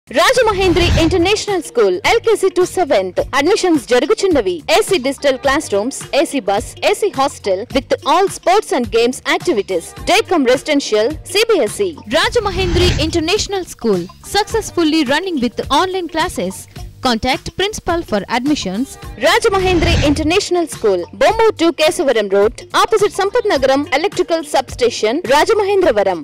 Rajamahendri international school LKG to seventh admissions జరుగుచున్నవి AC digital class rooms AC bus AC hostel with all sports and games activities day cum residential CBSE Rajamahendri international school successfully running with online classes contact principal for admissions Rajamahendri international school Bommur to Kesavaram road opposite Sampath Nagaram electrical sub station Rajamahendravaram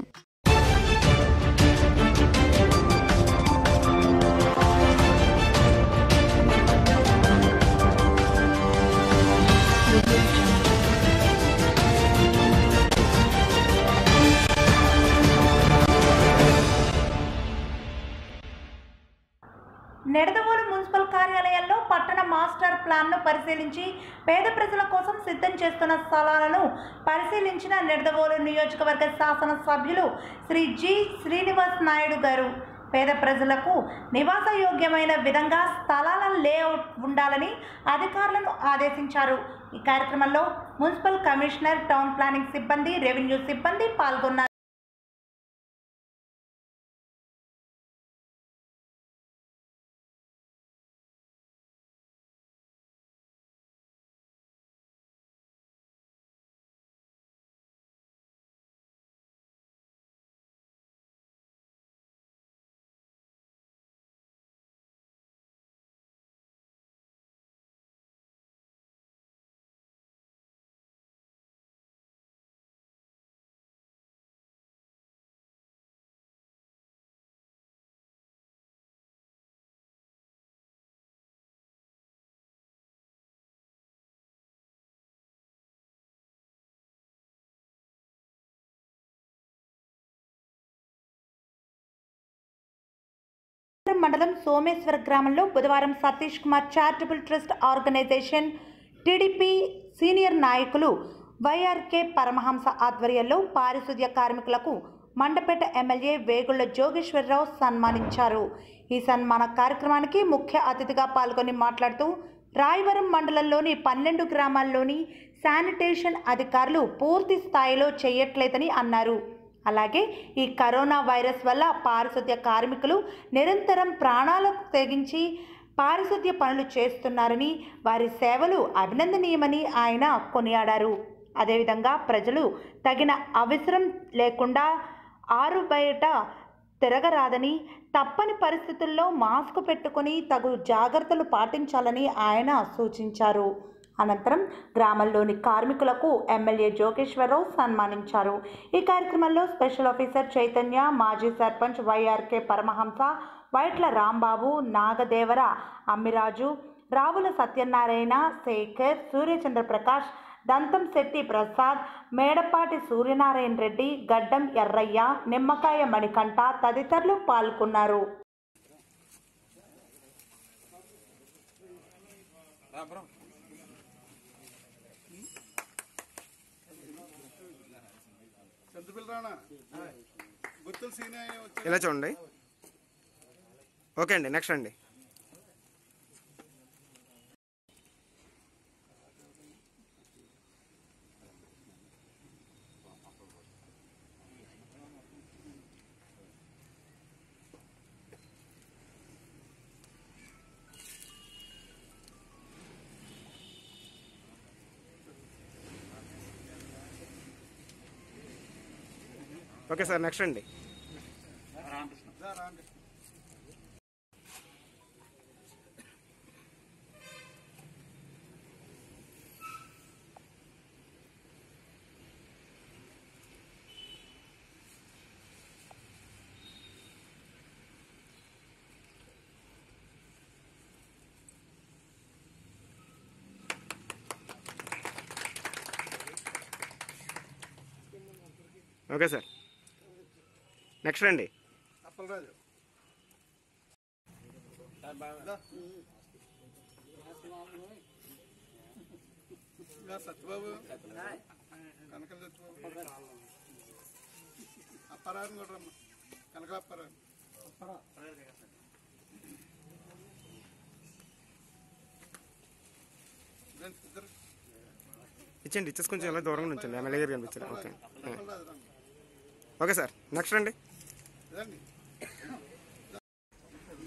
Nidadavolu municipal కార్యాలయాల్లో పట్టణ master ప్లాన్ను పరిశీలించి పేద ప్రజల కోసం సిద్ధం చేస్తున్న స్థలాలను పరిశీలించిన నిడదవోలు నియోజకవర్గ శాసన సభ్యులు శ్రీ జి శ్రీనివాస్ నాయుడు గారు పేద ప్రజలకు నివాసయోగ్యమైన విధంగా స్థలాల లేఅవుట్ ఉండాలని అధికారులను ఆదేశించారు ఈ కార్యక్రమంలో మున్సిపల్ కమిషనర్ టౌన్ ప్లానింగ్ సిబ్బంది రెవెన్యూ సిబ్బంది పాల్గొన్నారు మండలం సోమేశ్వర గ్రామంలో బుధవారం Satish Kumar charitable trust organisation TDP senior నాయకులు వైఆర్కే పరమహంస ఆధ్వర్యంలో పారిశుద్ధ్య కార్మికులకు మండపేట ఎమ్మెల్యే వేగుళ్ల జోగేశ్వరరావు సన్మానించారు ఈ సన్మాన కార్యక్రమానికి ముఖ్య అతిథిగా పాల్గొని మాట్లాడుతూ రాయవరం మండలంలోని పన్నెండు గ్రామాల్లోని శానిటేషన్ అధికారులు పూర్తి స్థాయిలో చేయట్లేదని అన్నారు అలాగే ఈ కరోనా వైరస్ వల్ల పారిశుద్ధ్య కార్మికులు నిరంతరం ప్రాణాలకు తెగించి పారిశుద్ధ్య పనులు చేస్తున్నారని వారి సేవలు అభినందనీయమని ఆయన కొనియాడారు అదేవిధంగా ప్రజలు తగిన అవసరం లేకుండా ఆరు బయట తిరగరాదని తప్పని పరిస్థితుల్లో మాస్క్ పెట్టుకొని తగు జాగ్రత్తలు పాటించాలని ఆయన సూచించారు అనంతరం గ్రామంలోని కార్మికులకు ఎమ్మెల్యే జోగేశ్వరరావు సన్మానించారు ఈ కార్యక్రమంలో స్పెషల్ ఆఫీసర్ చైతన్య మాజీ సర్పంచ్ వైఆర్కే పరమహంస వైట్ల రాంబాబు నాగదేవర అమ్మిరాజు రావుల సత్యనారాయణ శేఖర్ సూర్యచంద్ర ప్రకాష్ దంతం శెట్టి ప్రసాద్ మేడపాటి సూర్యనారాయణ రెడ్డి గడ్డం ఎర్రయ్య నిమ్మకాయ మణికంఠ తదితరులు పాల్గొన్నారు చంద్రపిల్ల రాణా గుర్తులు సీనియర్ వచ్చాడు ఇలా చూడండి ఓకే అండి నెక్స్ట్ అండి ఓకే సార్ నెక్స్ట్ అండి రా, రాండి. ఓకే సార్ నెక్స్ట్ అండి అప్పలరాజు దా. ఇంకా సత్యబాబు కనకల సత్యబాబు అప్పారావు కూడా రమ్మ కనక అప్పారావు ఇద్దరు ఇద్దరు ఇచ్చేయండి ఇచ్చేసి కొంచెం ఇలా దూరంగా ఉంచండి ఎమ్మెల్యే గారు కనిపించారు ఓకే అప్పలరాజు రమ్మ ఓకే సార్ నెక్స్ట్ అండి ఇదండి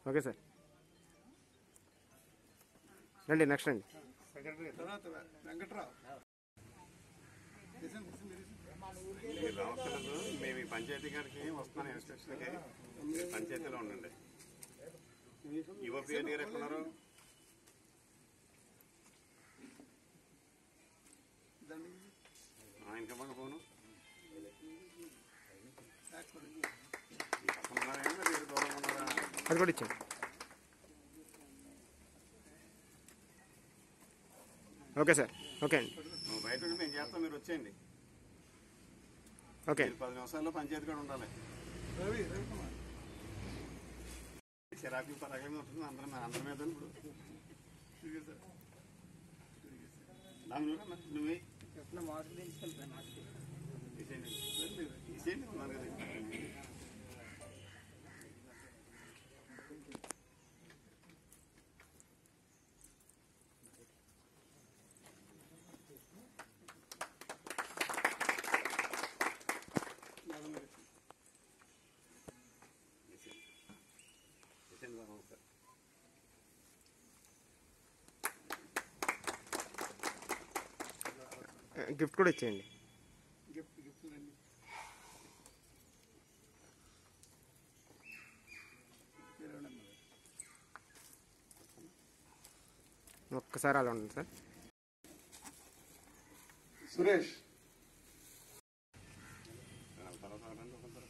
ఓకే సార్ రండి నెక్స్ట్ రండి తర్వాత వెంకట్రావు తీసండి, తీసండి, తీసండి. మీరు రావట్లేదు మేము ఈ పంచాయతీ గారికి వస్తున్నాను ఇన్స్ట్రక్షన్కి మీరు పంచాయతీలో ఉండండి యువపీఎన్ గారు ఎక్కడున్నారు దండి. ఆయనకి ఇవ్వండి ఫోను బ్యాక్ కొడండి. ఈ పక్కన ఉన్నారా మీరు దూరంగా ఉన్నారా అది కూడా ఇచ్చాను ఓకే సార్ ఓకే అండి నువ్వు బయట ఉండి మేము చేస్తాం మీరు వచ్చేయండి ఓకే మీరు పది నిమిషాల్లో పంచాయతీ కూడా ఉండాలి రవి రవికుమార్ చిరాకులు పరాకుల మీద ఉంటుంది అందరం మన అందరి మీద ఇప్పుడు ఇదిగో సార్. దాని మీద మరి నువ్వే ఎట్లా మార్కులు తీసుకెళ్తాను నాకు తీసేయండి రండి. తీసేయండి ఉన్నారు కదా మేడం గారు. తీసేయండి తీసేయండి బాబు ఒకసారి. గిఫ్ట్ కూడా ఇచ్చేయండి గిఫ్ట్ గిఫ్ట్ రండి మీరు ఇవ్వండి అమ్మా. ఒక్కసారి అలా ఉండండి సార్ సురేష్ తర్వాత రండి ఒక తర్వాత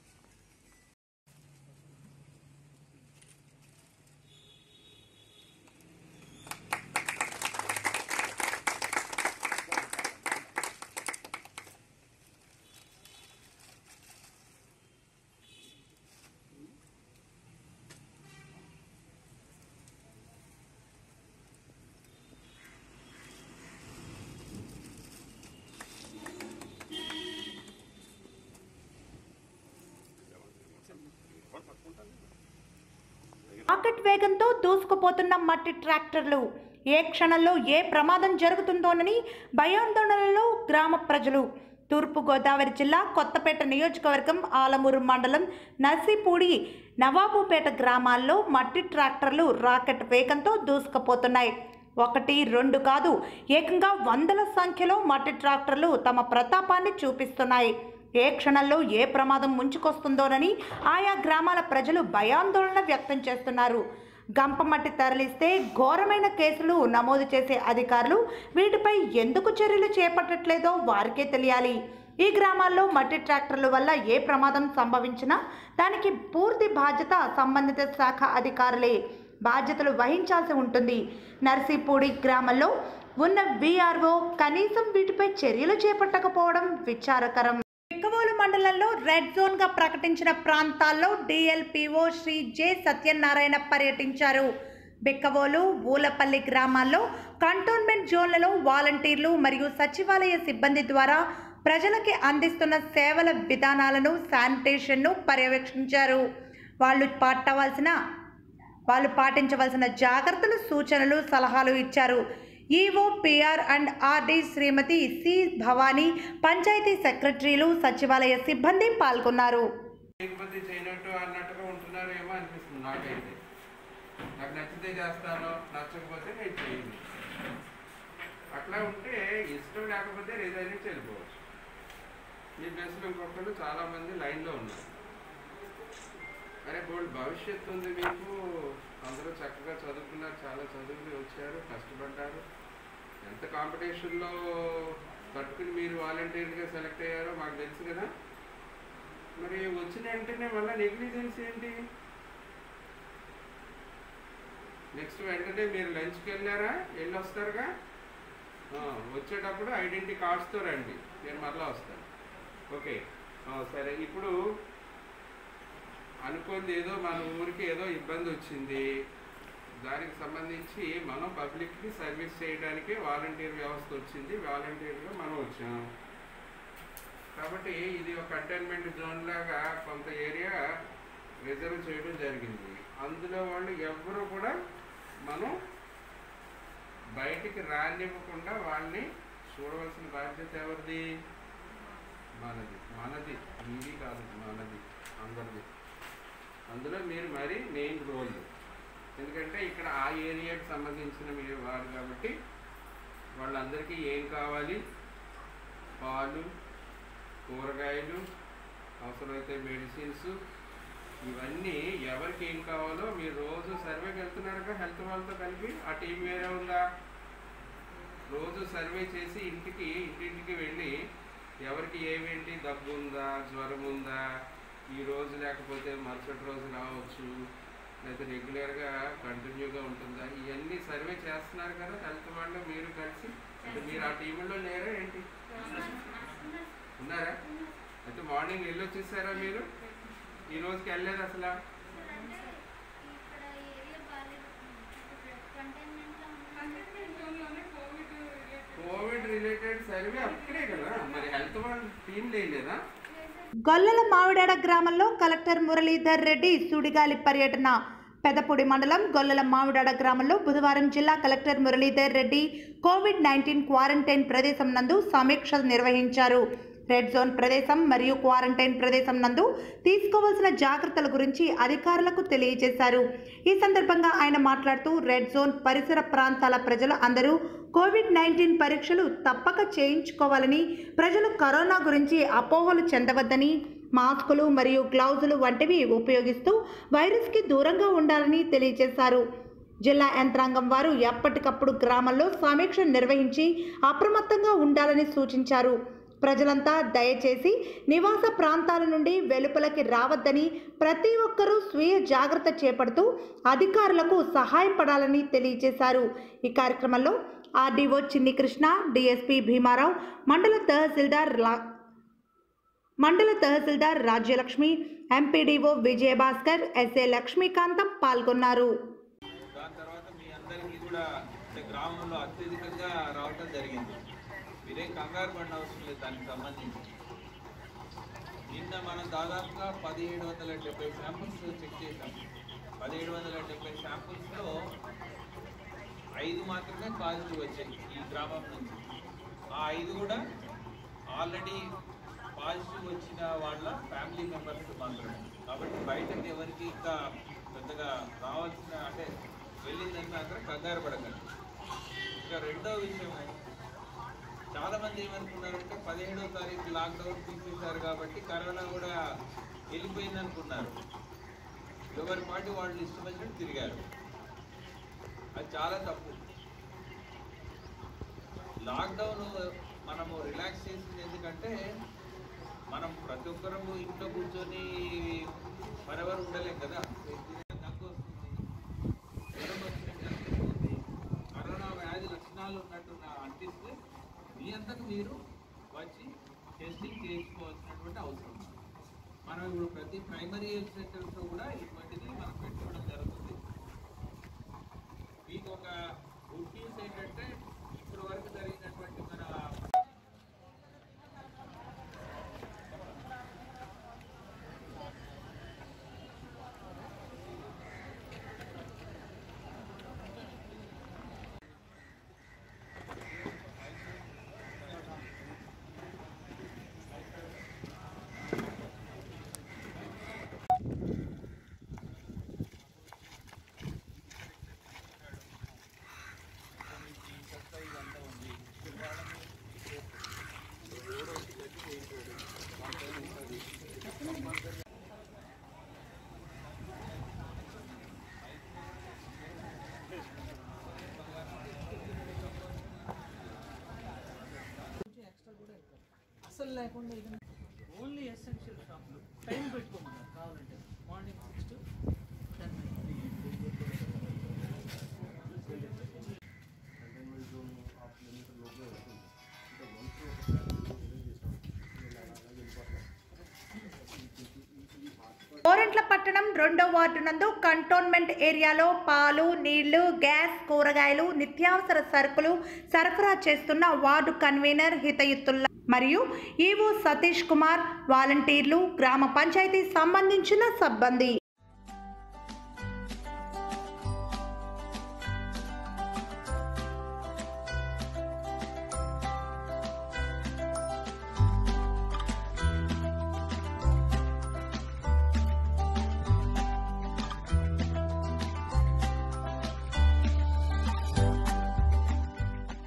రాకెట్ వేగంతో దూసుకుపోతున్న మట్టి ట్రాక్టర్లు ఏ క్షణంలో ఏ ప్రమాదం జరుగుతుందోనని భయాందోళనలో గ్రామ ప్రజలు తూర్పుగోదావరి జిల్లా కొత్తపేట నియోజకవర్గం ఆలమూరు మండలం నర్సీపూడి నవాబుపేట గ్రామాల్లో మట్టి ట్రాక్టర్లు రాకెట్ వేగంతో దూసుకుపోతున్నాయి ఒకటి రెండు కాదు ఏకంగా వందల సంఖ్యలో మట్టి ట్రాక్టర్లు తమ ప్రతాపాన్ని చూపిస్తున్నాయి ఏ క్షణంలో ఏ ప్రమాదం ముంచుకొస్తుందోనని ఆయా గ్రామాల ప్రజలు భయాందోళన వ్యక్తం చేస్తున్నారు గంపమట్టి తరలిస్తే ఘోరమైన కేసులు నమోదు చేసే అధికారులు వీటిపై ఎందుకు చర్యలు చేపట్టట్లేదో వారికే తెలియాలి ఈ గ్రామాల్లో మట్టి ట్రాక్టర్ల వల్ల ఏ ప్రమాదం సంభవించినా దానికి పూర్తి బాధ్యత సంబంధిత శాఖ అధికారులే బాధ్యతలు వహించాల్సి ఉంటుంది నర్సీపూడి గ్రామంలో ఉన్న వీఆర్ఓ కనీసం వీటిపై చర్యలు చేపట్టకపోవడం విచారకరం బిక్కవోలు మండలంలో రెడ్ జోన్ గా ప్రకటించిన ప్రాంతాల్లో డిఎల్పిఓ శ్రీ జె సత్యనారాయణ పర్యటించారు బిక్కవోలు ఊలపల్లి గ్రామాల్లో కంటోన్మెంట్ జోన్లలో వాలంటీర్లు మరియు సచివాలయ సిబ్బంది ద్వారా ప్రజలకి అందిస్తున్న సేవల విధానాలను శానిటేషన్ను పర్యవేక్షించారు వాళ్ళు పట్టవలసిన వాళ్ళు పాటించవలసిన జాగ్రత్తలు సూచనలు సలహాలు ఇచ్చారు EO PR and RD Srimathi C Bhavani panchayat సెక్రటరీలు సచివాలయ సిబ్బంది పాల్గొన్నారు చేయకపోతే చేయనట్టు అన్నట్టుగా ఉంటున్నారు ఏమో అనిపిస్తుంది నాకైతే నాకు నచ్చితే చేస్తాను నచ్చకపోతే నేను చేయను అట్లా ఉంటే ఇష్టం లేకపోతే రిజైన్ చేసి వెళ్ళిపోవచ్చు ఈ ప్లేస్లో ఇంకొకళ్ళు చాలా మంది లైన్లో ఉన్నారు అరే బోల్డ్ భవిష్యత్తు ఉంది మీకు అందరూ చక్కగా చదువుకున్నారు చాలా చదువుకుని వచ్చారు కష్టపడ్డారు ఎంత కాంపిటీషన్లో తట్టుకుని మీరు వాలంటీర్గా సెలెక్ట్ అయ్యారో మాకు తెలుసు కదా మరి వచ్చిన వెంటనే మళ్ళీ నెగ్లిజెన్స్ ఏంటి నెక్స్ట్ వెంటనే మీరు లంచ్కి వెళ్ళారా వెళ్ళి వస్తారుగా ఆ, వచ్చేటప్పుడు ఐడెంటిటీ కార్డ్స్తో రండి నేను మళ్ళీ వస్తాను ఓకే ఆ, సరే ఇప్పుడు అనుకోండి ఏదో మన ఊరికి ఏదో ఇబ్బంది వచ్చింది దానికి సంబంధించి మనం పబ్లిక్కి సర్వీస్ చేయడానికి వాలంటీర్ వ్యవస్థ వచ్చింది వాలంటీర్గా మనం వచ్చాం కాబట్టి ఇది ఒక కంటైన్మెంట్ జోన్ లాగా కొంత ఏరియా రిజర్వ్ చేయడం జరిగింది అందులో వాళ్ళు ఎవ్వరూ కూడా మనం బయటికి రానివ్వకుండా వాళ్ళని చూడవలసిన బాధ్యత ఎవరిది మనది మనది మీది కాదు మనది అందరిది అందులో మీరు మరి మెయిన్ రోల్ ఎందుకంటే ఇక్కడ ఆ ఏరియాకి సంబంధించిన మీరు వారు కాబట్టి వాళ్ళందరికీ ఏం కావాలి పాలు కూరగాయలు అవసరమైతే మెడిసిన్స్ ఇవన్నీ ఎవరికి ఏం కావాలో మీరు రోజు సర్వేకి వెళ్తున్నారుగా హెల్త్ వాళ్ళతో కలిపి ఆ టీం వేరే ఉందా రోజు సర్వే చేసి ఇంటికి ఇంటింటికి వెళ్ళి ఎవరికి ఏమేంటి దగ్గు ఉందా జ్వరం ఉందా ఈ రోజు లేకపోతే మరుసటి రోజు రావచ్చు లేదా రెగ్యులర్గా కంటిన్యూగా ఉంటుందా ఇవన్నీ సర్వే చేస్తున్నారు కదా హెల్త్ వాళ్ళు మీరు కలిసి అంటే మీరు ఆ టీంలో లేరా ఏంటి ఉన్నారా అయితే మార్నింగ్ వెళ్ళి వచ్చేసారా మీరు ఈ రోజుకి వెళ్ళలేదు అసలు కోవిడ్ రిలేటెడ్ సర్వే అక్కడే కదా మరి హెల్త్ వాళ్ళ టీం లేదా గొల్లల మామిడాడ గ్రామంలో కలెక్టర్ మురళీధర్ రెడ్డి సుడిగాలి పర్యటన పెదపూడి మండలం గొల్లల మామిడాడ గ్రామంలో బుధవారం జిల్లా collector Muralidhar Reddy COVID nineteen quarantine ప్రదేశం నందు సమీక్ష నిర్వహించారు రెడ్ జోన్ ప్రదేశం మరియు క్వారంటైన్ ప్రదేశం నందు తీసుకోవాల్సిన జాగ్రత్తల గురించి అధికారులకు తెలియజేశారు ఈ సందర్భంగా ఆయన మాట్లాడుతూ రెడ్ జోన్ పరిసర ప్రాంతాల ప్రజలు అందరూ కోవిడ్ నైన్టీన్ పరీక్షలు తప్పక చేయించుకోవాలని ప్రజలు కరోనా గురించి అపోహలు చెందవద్దని మాస్కులు మరియు గ్లౌజులు వంటివి ఉపయోగిస్తూ వైరస్కి దూరంగా ఉండాలని తెలియజేశారు జిల్లా యంత్రాంగం వారు ఎప్పటికప్పుడు గ్రామంలో సమీక్ష నిర్వహించి అప్రమత్తంగా ఉండాలని సూచించారు ప్రజలంతా దయచేసి నివాస ప్రాంతాల నుండి వెలుపలకి రావద్దని ప్రతి ఒక్కరూ స్వీయ జాగ్రత్త చేపడుతూ అధికారులకు సహాయపడాలని తెలియజేశారు ఈ కార్యక్రమంలో ఆర్డీఓ చిన్ని కృష్ణ డిఎస్పి భీమారావు మండల తహసీల్దార్ లా మండల తహసీల్దార్ రాజ్యలక్ష్మి ఎంపీడీఓ విజయభాస్కర్ ఎస్ఏ లక్ష్మీకాంతం పాల్గొన్నారు దాని తర్వాత మీ అందరికీ కూడా అంటే గ్రామంలో అత్యధికంగా రావటం జరిగింది మీరేం కంగారు పడిన అవసరం లేదు దానికి సంబంధించి నిన్న మనం దాదాపుగా పదిహేడు వందల డెబ్బై శాంపుల్స్ చెక్ చేసాం పదిహేడు వందల డెబ్బై శాంపుల్స్లో ఐదు మాత్రమే పాజిటివ్ వచ్చాయి ఈ గ్రామం నుంచి ఆ ఐదు కూడా ఆల్రెడీ పాజిటివ్ వచ్చిన వాళ్ళ ఫ్యామిలీ మెంబర్స్ మాత్రమే కాబట్టి బయటకు ఎవరికి ఇంకా పెద్దగా రావాల్సిన అంటే వెళ్ళిందని మాత్రం కంగారు పడకండి ఇంకా రెండో విషయం చాలా మంది ఏమనుకున్నారంటే పదిహేడో తారీఖు లాక్డౌన్ తీసేశారు కాబట్టి కరోనా కూడా వెళ్ళిపోయింది అనుకున్నారు ఎవరి పాటి వాళ్ళు ఇష్టం వచ్చినట్టు తిరిగారు అది చాలా తప్పు లాక్డౌన్ మనము రిలాక్స్ చేసింది ఎందుకంటే మనం ప్రతి ఒక్కరము ఇంట్లో కూర్చొని మరెవరు ఉండలేం కదా దగ్గు వస్తుంది జ్వరం వచ్చినట్టు అనిపిస్తుంది కరోనా వ్యాధి లక్షణాలు ఉన్నట్టు నా అనిపిస్తే మీ అంతకు మీరు వచ్చి టెస్టింగ్ చేసుకోవాల్సినటువంటి అవసరం ఉంది. మనం ఇప్పుడు ప్రతి ప్రైమరీ హెల్త్ సెంటర్స్లో కూడా ఇటువంటిది మనం పెట్టుకోవడం జరుగుతుంది మీకు ఒక గుడ్ న్యూస్ ఏంటంటే ఇప్పటి వరకు జరిగినటువంటి మన అసలు లేకుండా ఏదైనా ఓన్లీ ఎసెన్షియల్ షాప్లు టైం పెట్టుకోమన్నారు కావాలంటే morning six to ten Korantla పట్టణం రెండో వార్డు నందు కంటోన్మెంట్ ఏరియాలో పాలు నీళ్లు గ్యాస్ కూరగాయలు నిత్యావసర సరుకులు సరఫరా చేస్తున్న వార్డు కన్వీనర్ హితయుత్తుల్లా మరియు ఈవో సతీష్ కుమార్ వాలంటీర్లు గ్రామ పంచాయతీ సంబంధించిన సిబ్బంది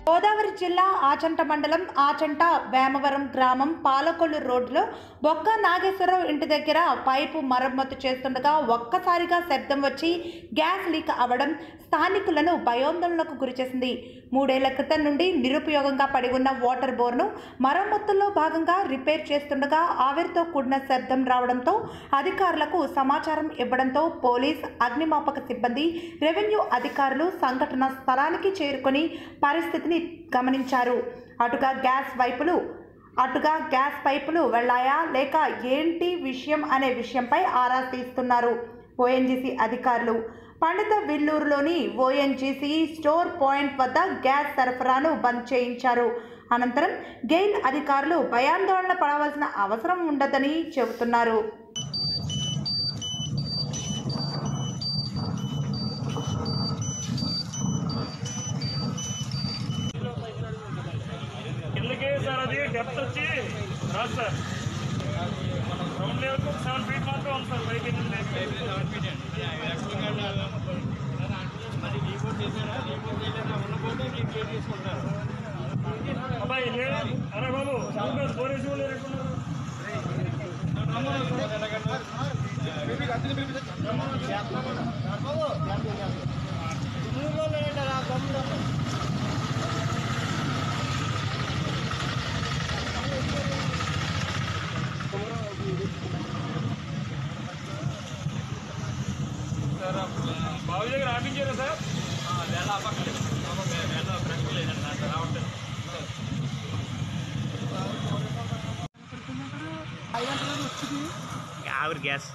గోదావరి జిల్లా ఆచంట మండలం ఆచంట వేమవరం గ్రామం పాలకొల్లు రోడ్డులో బొక్క నాగేశ్వరరావు ఇంటి దగ్గర పైపు మరమ్మతు చేస్తుండగా ఒక్కసారిగా శబ్దం వచ్చి గ్యాస్ లీక్ అవ్వడం స్థానికులను భయోందోళనకు గురిచేసింది మూడేళ్ల క్రితం నుండి నిరుపయోగంగా పడి ఉన్న వాటర్ బోర్ను మరమ్మతుల్లో భాగంగా రిపేర్ చేస్తుండగా ఆవిరితో కూడిన శబ్దం రావడంతో అధికారులకు సమాచారం ఇవ్వడంతో పోలీస్ అగ్నిమాపక సిబ్బంది రెవెన్యూ అధికారులు సంఘటన స్థలానికి చేరుకొని పరిస్థితిని గమనించారు అటుగా గ్యాస్ వైపులు అటుగా గ్యాస్ పైపులు వెళ్ళాయా లేక ఏంటి విషయం అనే విషయంపై ఆరా తీస్తున్నారు ఓఎన్జీసీ అధికారులు పండిత విల్లూరులోని ఓఎన్జీసీ స్టోర్ పాయింట్ వద్ద గ్యాస్ సరఫరాను బంద్ చేయించారు అనంతరం గెయిల్ అధికారులు భయాందోళన పడవలసిన అవసరం ఉండదని చెబుతున్నారు కిందకి సార్ అది డెప్త్ వచ్చి రాదు సార్ గ్రౌండ్ లెవెల్కి ఒక సెవెన్ ఫీట్ మాత్రం ఉంది సార్ పైకి అబ్బాయి లేదు అరే బాబు పోలీసు వాళ్ళు ఎక్కడున్నారు సార్ బాబు దగ్గర ఆపించారా సార్ వేళ అవ్వట్లేదు వేళ ఫ్రెండ్ లేదండి నాకు రావట్లేదు ఆవిరి గ్యాస్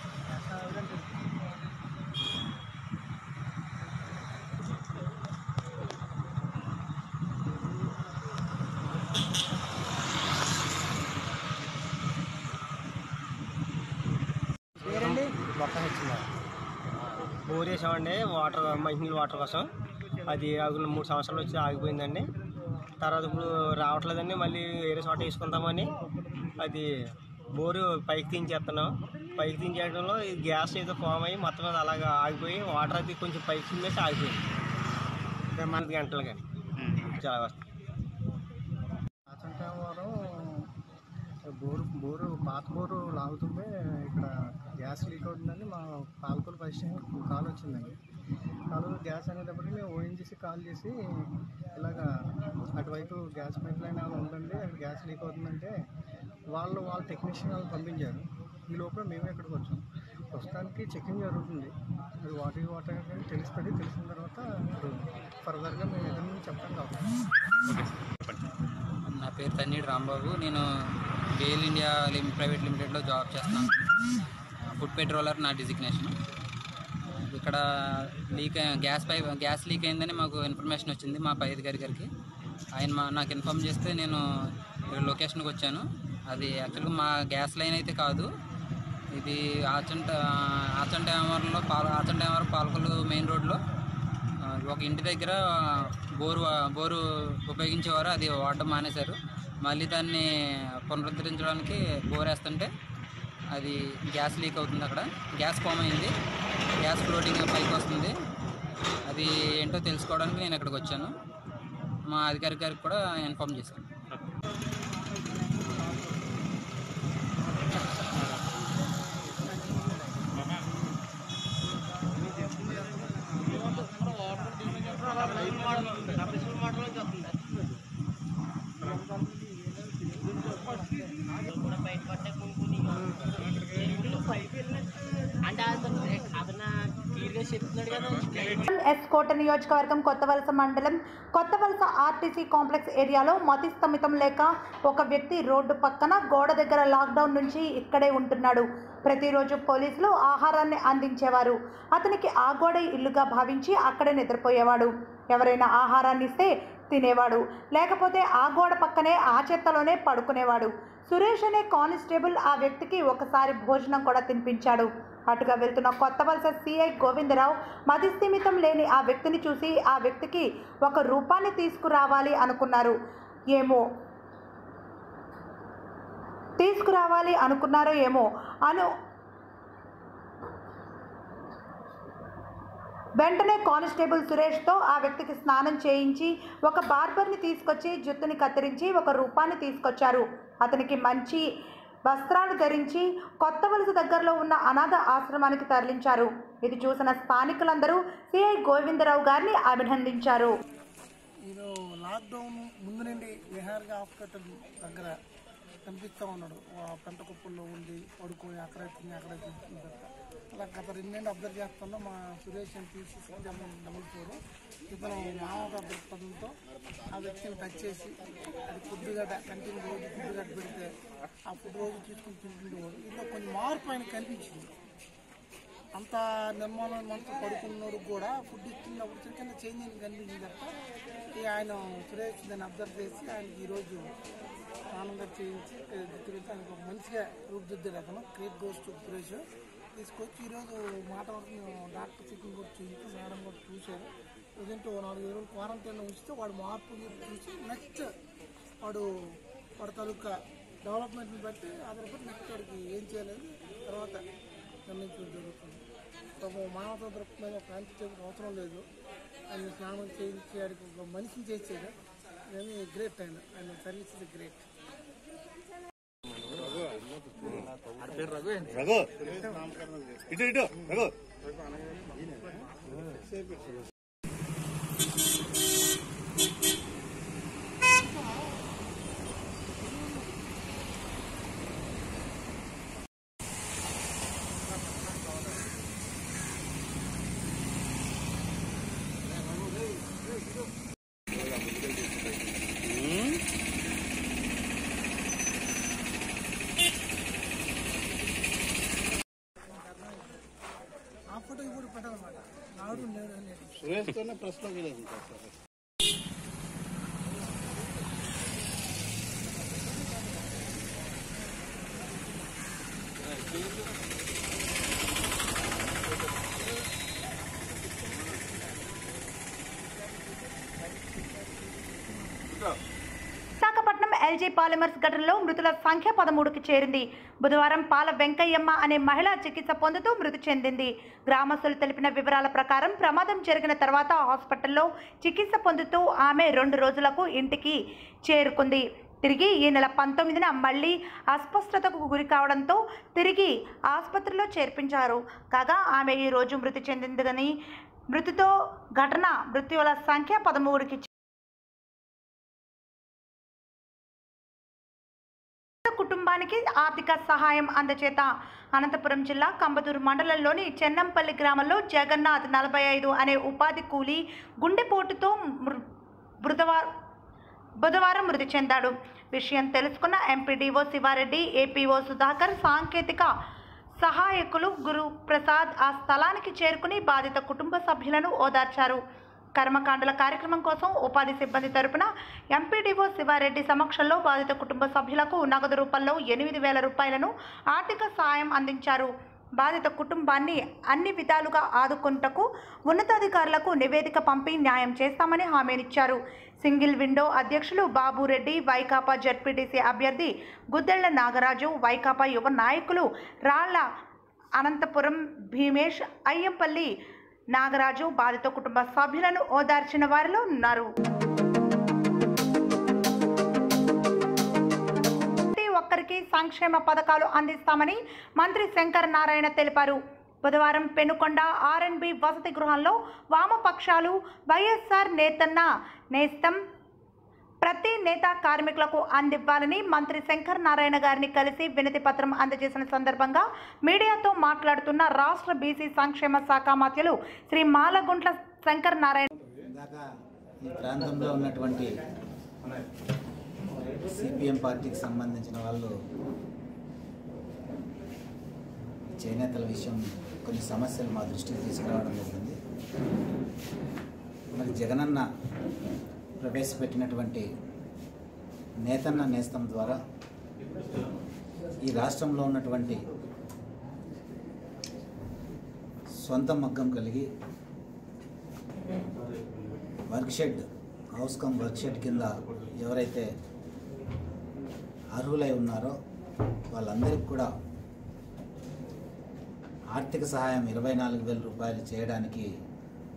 మొత్తం వచ్చిందా బోర్ వేసామండి వాటర్ మంచినీళ్ళు వాటర్ కోసం అది ఆగు మూడు సంవత్సరాలు వచ్చి ఆగిపోయిందండి తర్వాత ఇప్పుడు రావట్లేదండి మళ్ళీ వేరే చోట వేసుకుందామని అది బోరు పైకి తీయించేస్తున్నాం పైకి తీయించేయడంలో ఈ గ్యాస్ ఏదో ఫామ్ అయ్యి మొత్తం అది అలాగా ఆగిపోయి వాటర్ అది కొంచెం పైకి తీసేసి ఆగిపోయింది మన గంటలు కానీ చాలా వస్తుంది వారం బోరు బోరు పాత బోరు లాగుతుంటే ఇక్కడ గ్యాస్ లీక్ అవుతుందని మా పాలకొల్లు ఫైవ్ స్టేషన్ కాల్ వచ్చిందండి కాల్ గ్యాస్ అనేటప్పటికి మేము ఓఎన్జీసీ కాల్ చేసి ఇలాగా అటువైపు గ్యాస్ పైప్ లైన్ ఏమైనా ఉందండి అక్కడ గ్యాస్ లీక్ అవుతుందంటే వాళ్ళు వాళ్ళ టెక్నీషియన్ వాళ్ళు పంపించారు ఈ లోపల మేమే ఇక్కడికి వచ్చాం ప్రస్తుతానికి చెకింగ్ జరుగుతుంది అది వాటర్ వాటర్ అని తెలుస్తుంది తెలిసిన తర్వాత ఇప్పుడు ఫర్దర్గా మేము ఏదైనా చెప్తాం కాబట్టి నా పేరు తన్నీడు రాంబాబు నేను గెయిల్ ఇండియా లిమ్ ప్రైవేట్ లిమిటెడ్లో జాబ్ చేస్తున్నాను ఫుడ్ పెట్రోలర్ నా డిజిగ్నేషన్ ఇక్కడ లీక్ అయి- గ్యాస్ పైప్ గ్యాస్ లీక్ అయిందని మాకు ఇన్ఫర్మేషన్ వచ్చింది మా పై అధికారి గారికి ఆయన మా నాకు ఇన్ఫామ్ చేస్తే నేను ఇక్కడ లొకేషన్కి వచ్చాను అది యాక్చువల్గా మా గ్యాస్ లైన్ అయితే కాదు ఇది ఆచంట ఆచంట ఏమవరంలో పాల ఆచంట ఏమవరం పాలకొల్లు మెయిన్ రోడ్లో ఆ, ఒక ఇంటి దగ్గర బోరు బోరు ఉపయోగించేవారు అది వాడడం మానేశారు మళ్ళీ దాన్ని పునరుద్ధరించడానికి బోర్ వేస్తుంటే అది గ్యాస్ లీక్ అవుతుంది అక్కడ గ్యాస్ ఫామ్ అయింది గ్యాస్ ఫ్లోటింగ్ పైకి వస్తుంది అది ఏంటో తెలుసుకోవడానికి నేను ఇక్కడికి వచ్చాను మా అధికారి గారికి కూడా ఇన్ఫామ్ చేశాను అంటే అతను అతను క్లియర్గా చెప్తున్నాడు కదా ఎస్ కోట నియోజకవర్గం కొత్తవలస మండలం కొత్తవలస ఆర్టీసీ కాంప్లెక్స్ ఏరియాలో మతి స్థమితం లేక ఒక వ్యక్తి రోడ్డు పక్కన గోడ దగ్గర లాక్డౌన్ నుంచి ఇక్కడే ఉంటున్నాడు ప్రతిరోజు పోలీసులు ఆహారాన్ని అందించేవారు అతనికి ఆ గోడ ఇల్లుగా భావించి అక్కడే నిద్రపోయేవాడు ఎవరైనా ఆహారాన్ని ఇస్తే తినేవాడు లేకపోతే ఆ గోడ పక్కనే ఆ చెత్తలోనే పడుకునేవాడు సురేష్ అనే కానిస్టేబుల్ ఆ వ్యక్తికి ఒకసారి భోజనం కూడా తినిపించాడు అటుగా వెళ్తున్న కొత్త వలస సిఐ గోవిందరావు మతిస్థిమితం లేని ఆ వ్యక్తిని చూసి ఆ వ్యక్తికి ఒక రూపాన్ని తీసుకురావాలి అనుకున్నారు ఏమో తీసుకురావాలి అనుకున్నారో ఏమో అను వెంటనే కానిస్టేబుల్ సురేష్తో ఆ వ్యక్తికి స్నానం చేయించి ఒక బార్బర్ని తీసుకొచ్చి జుత్తుని కత్తిరించి ఒక రూపాన్ని తీసుకొచ్చారు అతనికి మంచి వస్త్రాలు ధరించి కొత్త వలస దగ్గరలో ఉన్న అనాథ ఆశ్రమానికి తరలించారు ఇది చూసిన స్థానికులందరూ సిఐ గోవిందరావు గారిని అభినందించారు ఈయన లాక్డౌన్ ముందు నుండి విహార్గా హాస్పిటల్ దగ్గర కనిపిస్తూ ఉన్నాడు ఆ పెంట కుప్పల్లో ఉండి పడుకొని అక్కడ తిని అక్కడ తిని తప్ప. అలా గత రెండేళ్ళు అబ్జర్వ్ చేస్తున్నా మా సురేష్ ఎంపీసీ డబుల్ ఫోర్ ఇతను మామూలు దృక్పథంతో ఆ వ్యక్తిని టచ్ చేసి అది ఫుడ్ గడ్డ కంటిన్యూ రోజు ఫుడ్ గడ్డ పెడితే ఆ ఫుడ్ రోజు తీసుకుని తింటుండేవాడు ఇందులో కొంచెం మార్పు ఆయన కనిపించింది అంత నిర్మాణం మనసు పడుకున్నోడు కూడా ఫుడ్ ఇస్తున్నప్పుడు చిన్న చిన్న చేంజ్ కనిపించింది తప్ప ఈ ఆయన సురేష్ దాన్ని అబ్జర్వ్ చేసి ఆయనకి ఈరోజు స్నానంగా చేయించి దిద్దుకుంటే ఆయనకు ఒక మంచిగా రూపుదిద్దాడు అతను క్రేట్ గోస్ట్ సురేష్ తీసుకొచ్చి ఈరోజు మాట వరకు డాక్టర్ చెకింగ్ కూడా చేయించి మేడం కూడా చూశారు ప్రజెంట్ ఓ నాలుగు రోజులు క్వారంటైన్లో ఉంచితే వాడు మార్పు చూసి నెక్స్ట్ వాడు వాడు తాలూకా డెవలప్మెంట్ని బట్టి ఆధారపడి నెక్స్ట్ వాడికి ఏం చేయాలని తర్వాత నిర్ణయించడం జరుగుతుంది పాపం మానవత దృక్పథం ఒక కాన్స్టిట్యూట్ అవసరం లేదు ఆయన స్నానం చేయించి ఆయనకి ఒక మనిషిని చేసేది కానీ గ్రేట్ ఆయన ఆయన సర్వీస్ ఇస్ గ్రేట్ రఘు ఇటు ఇటు రఘు ఆ ఫోటో ఇప్పుడు పెట్టాలన్నమాట నాడు నేను అనేది సురేష్తోనే ప్రశ్నకి లేదు ఇంకా సార్ విశాఖపట్నం ఎల్జీ పాలిమర్స్ ఘటనలో మృతుల సంఖ్య పదమూడుకి చేరింది బుధవారం పాల వెంకయ్యమ్మ అనే మహిళ చికిత్స పొందుతూ మృతి చెందింది గ్రామస్తులు తెలిపిన వివరాల ప్రకారం ప్రమాదం జరిగిన తర్వాత హాస్పిటల్లో చికిత్స పొందుతూ ఆమె రెండు రోజులకు ఇంటికి చేరుకుంది తిరిగి ఈ నెల పంతొమ్మిదిన మళ్ళీ అస్పష్టతకు గురి కావడంతో తిరిగి ఆసుపత్రిలో చేర్పించారు కాగా ఆమె ఈ రోజు మృతి చెందిందని మృతితో ఘటన మృత్యువుల సంఖ్య పదమూడుకి కుటుంబానికి ఆర్థిక సహాయం అందచేత అనంతపురం జిల్లా కంబదూరు మండలంలోని చెన్నంపల్లి గ్రామంలో జగన్నాథ్ నలభై ఐదు అనే ఉపాధి కూలీ గుండెపోటుతో మృ- బుధవారం బుధవారం మృతి చెందాడు విషయం తెలుసుకున్న ఎంపీడీఓ శివారెడ్డి ఏపీఓ సుధాకర్ సాంకేతిక సహాయకులు గురు ప్రసాద్ ఆ స్థలానికి చేరుకుని బాధిత కుటుంబ సభ్యులను ఓదార్చారు కర్మకాండల కార్యక్రమం కోసం ఉపాధి సిబ్బంది తరపున ఎంపీడీఓ శివారెడ్డి సమక్షంలో బాధిత కుటుంబ సభ్యులకు నగదు రూపంలో ఎనిమిది వేల రూపాయలను ఆర్థిక సాయం అందించారు బాధిత కుటుంబాన్ని అన్ని విధాలుగా ఆదుకుంటకు ఉన్నతాధికారులకు నివేదిక పంపి న్యాయం చేస్తామని హామీనిచ్చారు సింగిల్ విండో అధ్యక్షులు బాబురెడ్డి వైకాపా జడ్పీటీసీ అభ్యర్థి గుద్దెళ్ల నాగరాజు వైకాపా యువ నాయకులు రాళ్ల అనంతపురం భీమేష్ అయ్యంపల్లి నాగరాజు బాధిత కుటుంబ సభ్యులను ఓదార్చిన వారిలో ఉన్నారు ప్రతి ఒక్కరికి సంక్షేమ పథకాలు అందిస్తామని మంత్రి శంకర్ నారాయణ తెలిపారు బుధవారం పెనుకొండ ఆర్ఎన్బి వసతి గృహంలో వామపక్షాలు వైఎస్ఆర్ నేతన్న నేస్తం ప్రతి నేత కార్మికులకు అందివ్వాలని మంత్రి శంకర్ నారాయణ గారిని కలిసి వినతి పత్రం అందజేసిన సందర్భంగా మీడియాతో మాట్లాడుతున్న రాష్ట్ర బీసీ సంక్షేమ శాఖ మంత్రులు శ్రీ మాలగుంట్ల శంకర్ నారాయణ దాకా ఈ ప్రాంతంలో ఉన్నటువంటి సిపిఎం పార్టీకి సంబంధించిన వాళ్ళు చేనేతల విషయం కొన్ని సమస్యలు మా దృష్టికి తీసుకురావడం జరిగింది మరి జగనన్న ప్రవేశపెట్టినటువంటి నేతన్న నేస్తం ద్వారా ఈ రాష్ట్రంలో ఉన్నటువంటి సొంత మగ్గం కలిగి work shed house cum work shed కింద ఎవరైతే అర్హులై ఉన్నారో వాళ్ళందరికీ కూడా ఆర్థిక సహాయం ఇరవై నాలుగు వేల రూపాయలు చేయడానికి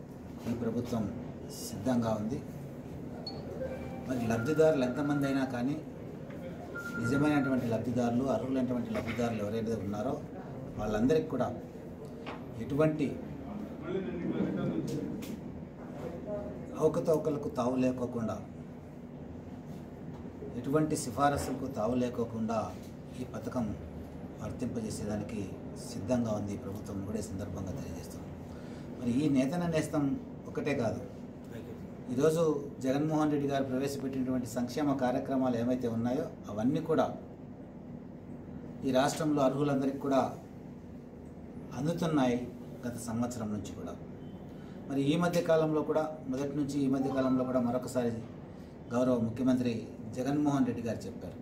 ఈ ప్రభుత్వం సిద్ధంగా ఉంది మరి లబ్ధిదారులు ఎంతమంది అయినా కానీ నిజమైనటువంటి లబ్ధిదారులు అర్హులైనటువంటి లబ్ధిదారులు ఎవరైతే ఉన్నారో వాళ్ళందరికీ కూడా ఎటువంటి అవకతవకలకు తావు లేకోకుండా ఎటువంటి సిఫారసులకు తావు లేకోకుండా ఈ పథకం వర్తింపజేసేదానికి సిద్ధంగా ఉంది ఈ ప్రభుత్వం కూడా ఈ సందర్భంగా తెలియజేస్తుంది మరి ఈ నేతన నేస్తం ఒకటే కాదు ఈరోజు జగన్మోహన్ రెడ్డి గారు ప్రవేశపెట్టినటువంటి సంక్షేమ కార్యక్రమాలు ఏమైతే ఉన్నాయో అవన్నీ కూడా ఈ రాష్ట్రంలో అర్హులందరికీ కూడా అందుతున్నాయి గత సంవత్సరం నుంచి కూడా మరి ఈ మధ్య కాలంలో కూడా మొదటి నుంచి ఈ మధ్య కాలంలో కూడా మరొకసారి గౌరవ ముఖ్యమంత్రి జగన్మోహన్ రెడ్డి గారు చెప్పారు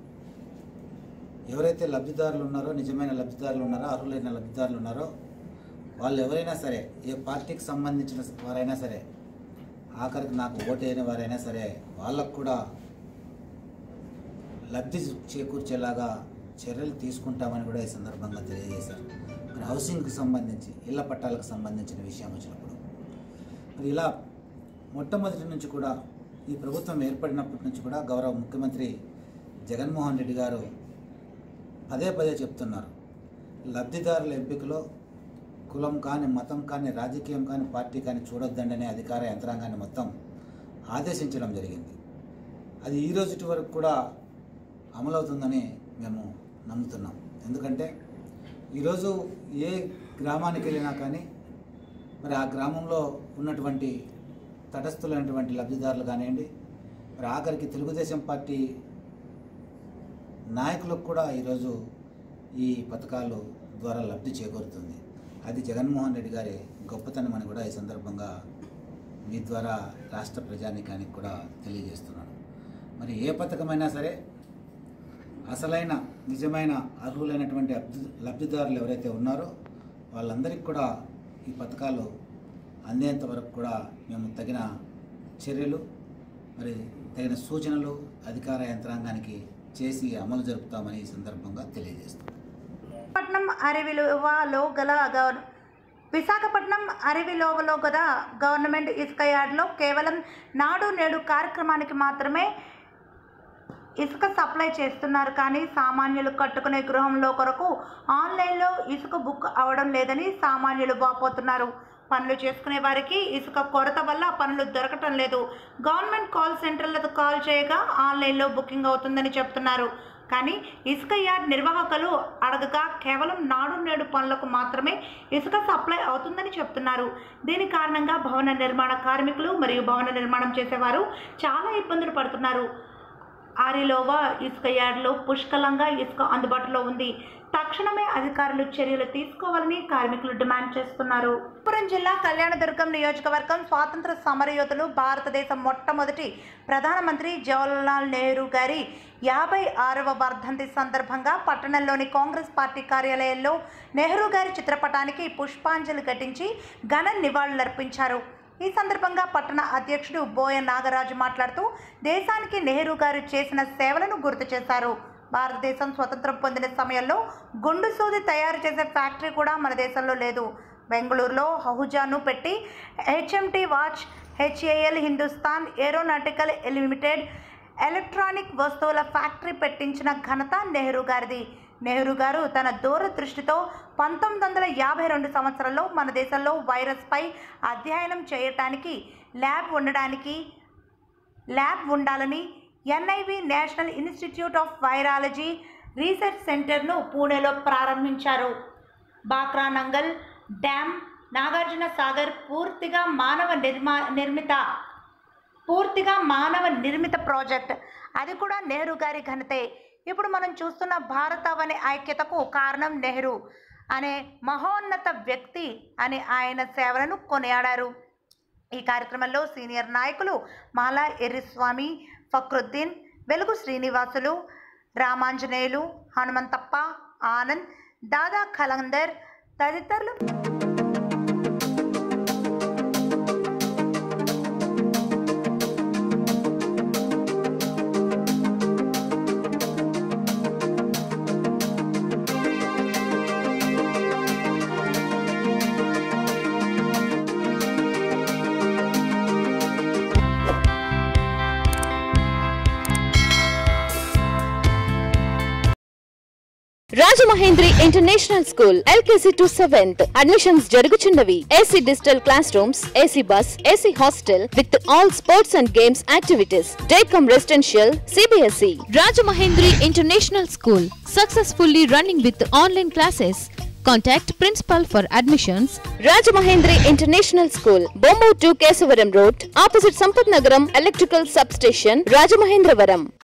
ఎవరైతే లబ్ధిదారులు ఉన్నారో నిజమైన లబ్ధిదారులు ఉన్నారో అర్హులైన లబ్ధిదారులు ఉన్నారో వాళ్ళు ఎవరైనా సరే ఏ పార్టీకి సంబంధించిన వారైనా సరే ఆఖరికి నాకు ఓటైన వారైనా సరే వాళ్ళకు కూడా లబ్ధి చేకూర్చేలాగా చర్యలు తీసుకుంటామని కూడా ఈ సందర్భంగా తెలియజేశారు మరి హౌసింగ్కి సంబంధించి ఇళ్ల పట్టాలకు సంబంధించిన విషయం వచ్చినప్పుడు మరి ఇలా మొట్టమొదటి నుంచి కూడా ఈ ప్రభుత్వం ఏర్పడినప్పటి నుంచి కూడా గౌరవ ముఖ్యమంత్రి జగన్మోహన్ రెడ్డి గారు పదే పదే చెప్తున్నారు లబ్ధిదారుల ఎంపికలో కులం కానీ మతం కానీ రాజకీయం కానీ పార్టీ కానీ చూడొద్దండనే అధికార యంత్రాంగాన్ని మొత్తం ఆదేశించడం జరిగింది అది ఈ రోజుటి వరకు కూడా అమలవుతుందని మేము నమ్ముతున్నాం ఎందుకంటే ఈరోజు ఏ గ్రామానికి వెళ్ళినా కానీ మరి ఆ గ్రామంలో ఉన్నటువంటి తటస్థులైనటువంటి లబ్ధిదారులు కానివ్వండి మరి ఆఖరికి తెలుగుదేశం పార్టీ నాయకులకు కూడా ఈరోజు ఈ పథకాలు ద్వారా లబ్ధి చేకూరుతుంది అది జగన్మోహన్ రెడ్డి గారి గొప్పతనం అని కూడా ఈ సందర్భంగా మీ ద్వారా రాష్ట్ర ప్రజానికానికి కూడా తెలియజేస్తున్నాను మరి ఏ పథకమైనా సరే అసలైన నిజమైన అర్హులైనటువంటి అబ్ది- లబ్ధిదారులు ఎవరైతే ఉన్నారో వాళ్ళందరికీ కూడా ఈ పథకాలు అందేంత వరకు కూడా మేము తగిన చర్యలు మరి తగిన సూచనలు అధికార యంత్రాంగానికి చేసి అమలు జరుపుతామని ఈ సందర్భంగా తెలియజేస్తాం విశాఖపట్నం అరవిలువలో గల గవర్ విశాఖపట్నం అరవిలోవలో గల గవర్నమెంట్ ఇసుక యార్డ్లో కేవలం నాడు నేడు కార్యక్రమానికి మాత్రమే ఇసుక సప్లై చేస్తున్నారు కానీ సామాన్యులు కట్టుకునే గృహంలో కొరకు ఆన్లైన్లో ఇసుక బుక్ అవ్వడం లేదని సామాన్యులు వాపోతున్నారు పనులు చేసుకునే వారికి ఇసుక కొరత వల్ల పనులు దొరకటం లేదు గవర్నమెంట్ కాల్ సెంటర్లకు కాల్ చేయగా ఆన్లైన్లో బుకింగ్ అవుతుందని చెప్తున్నారు కానీ ఇసుక యార్డ్ నిర్వాహకులు అడగగా కేవలం నాడు నేడు పనులకు మాత్రమే ఇసుక సప్లై అవుతుందని చెప్తున్నారు దీని కారణంగా భవన నిర్మాణ కార్మికులు మరియు భవన నిర్మాణం చేసేవారు చాలా ఇబ్బందులు పడుతున్నారు ఆరిలోవా ఇసుక యార్డ్లో పుష్కలంగా ఇసుక అందుబాటులో ఉంది తక్షణమే అధికారులు చర్యలు తీసుకోవాలని కార్మికులు డిమాండ్ చేస్తున్నారు పురం జిల్లా కళ్యాణదుర్గం నియోజకవర్గం స్వాతంత్ర సమరయోధులు భారతదేశం మొట్టమొదటి ప్రధానమంత్రి జవహర్లాల్ నెహ్రూ గారి యాభై ఆరవ వర్ధంతి సందర్భంగా పట్టణంలోని కాంగ్రెస్ పార్టీ కార్యాలయంలో నెహ్రూ గారి చిత్రపటానికి పుష్పాంజలి ఘటించి ఘన నివాళులర్పించారు ఈ సందర్భంగా పట్టణ అధ్యక్షుడు బోయ నాగరాజు మాట్లాడుతూ దేశానికి నెహ్రూ గారు చేసిన సేవలను గుర్తు చేశారు భారతదేశం స్వతంత్రం పొందిన సమయంలో గుండు సూది తయారు చేసే ఫ్యాక్టరీ కూడా మన దేశంలో లేదు బెంగళూరులో హహుజాను పెట్టి HMT watch HAL Hindustan aeronautical limited electronic వస్తువుల ఫ్యాక్టరీ పెట్టించిన ఘనత నెహ్రూ గారిది నెహ్రూ గారు తన దూరదృష్టితో పంతొమ్మిది వందల యాభై రెండు సంవత్సరంలో మన దేశంలో వైరస్పై అధ్యయనం చేయటానికి ల్యాబ్ ఉండడానికి ల్యాబ్ ఉండాలని NIV national institute of virology research సెంటర్ను పూణేలో ప్రారంభించారు బాక్రా నంగల్ డ్యామ్ నాగార్జున సాగర్ పూర్తిగా మానవ నిర్మా నిర్మిత పూర్తిగా మానవ నిర్మిత ప్రాజెక్ట్ అది కూడా నెహ్రూ గారి ఘనతే ఇప్పుడు మనం చూస్తున్న భారత అనే ఐక్యతకు కారణం నెహ్రూ అనే మహోన్నత వ్యక్తి అని ఆయన సేవలను కొనియాడారు ఈ కార్యక్రమంలో సీనియర్ నాయకులు మాలా ఎర్రిస్వామి ఫక్రుద్దీన్ వెలుగు శ్రీనివాసులు రామాంజనేయులు హనుమంతప్ప ఆనంద్ దాదా ఖలందర్ తదితరులు Rajamahendri international school LKG to seventh admissions జరుగుచున్నవి AC digital class rooms AC bus AC hostel with all sports and games activities day cum residential CBSE Rajamahendri International School, successfully running with online classes. Contact principal for admissions. Rajamahendri international school Bommur to Kesavaram road opposite Sampath Nagaram electrical sub station Rajamahendravaram